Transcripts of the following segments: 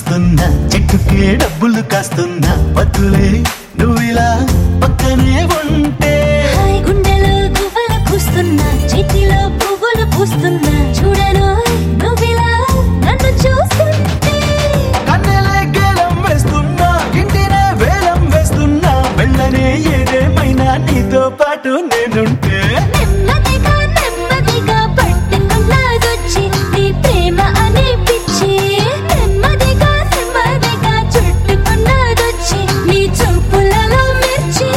చూస్తున్నా చెట్టుకే డబ్బులు కాస్తున్నా వద్దులే నువ్విలా పక్కనే ఉంటే హాయ్ గుండెలో గువ్వలు కూస్తున్నా చేతిలో పువ్వులు పూస్తున్నా చూడను నువ్విలా నన్ను చూస్తుంటే కన్నెలే గేలం వేస్తున్నా ఇంటినే వేలం వేస్తున్నా వెళ్ళనే ఏదేమైనా నీతో పాటు నేనుంటే నెమ్మదిగా నెమ్మదిగా పట్టుకున్నదొచ్చి నీ ప్రేమ అనే పిచ్చి నెమ్మదిగా నెమ్మదిగా చుట్టుకున్నదొచ్చి నీ చూపులలో మిర్చి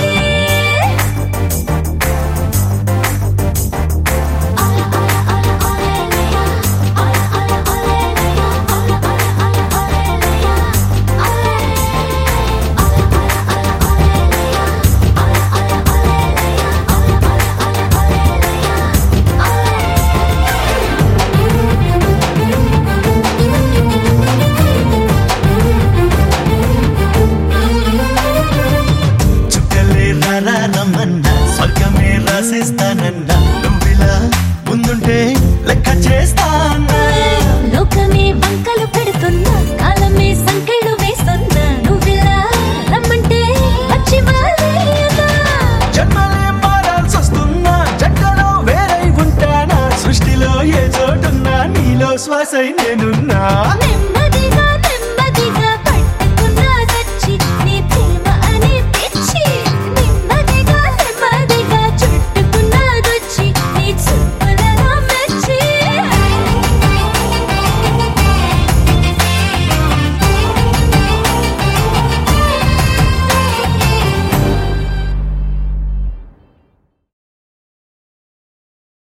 చుక్కలే రారా రమ్మన్నా స్వర్గమే రాసేస్తానన్నా నువ్విలా ముందుంటే లెక్క చేస్తానా లోకమే వంకలు పెడుతున్నా కాలమే సంకెళ్ళు వేస్తున్నా నువ్విలా రమ్మంటే వచ్చి వాలేయనా జన్మలే మారాల్సి వస్తున్నా జంటలో వేరై ఉంటానా సృష్టిలో ఏ చోటున్నా నీలో శ్వాసై నేనున్నా నెమ్మదిగా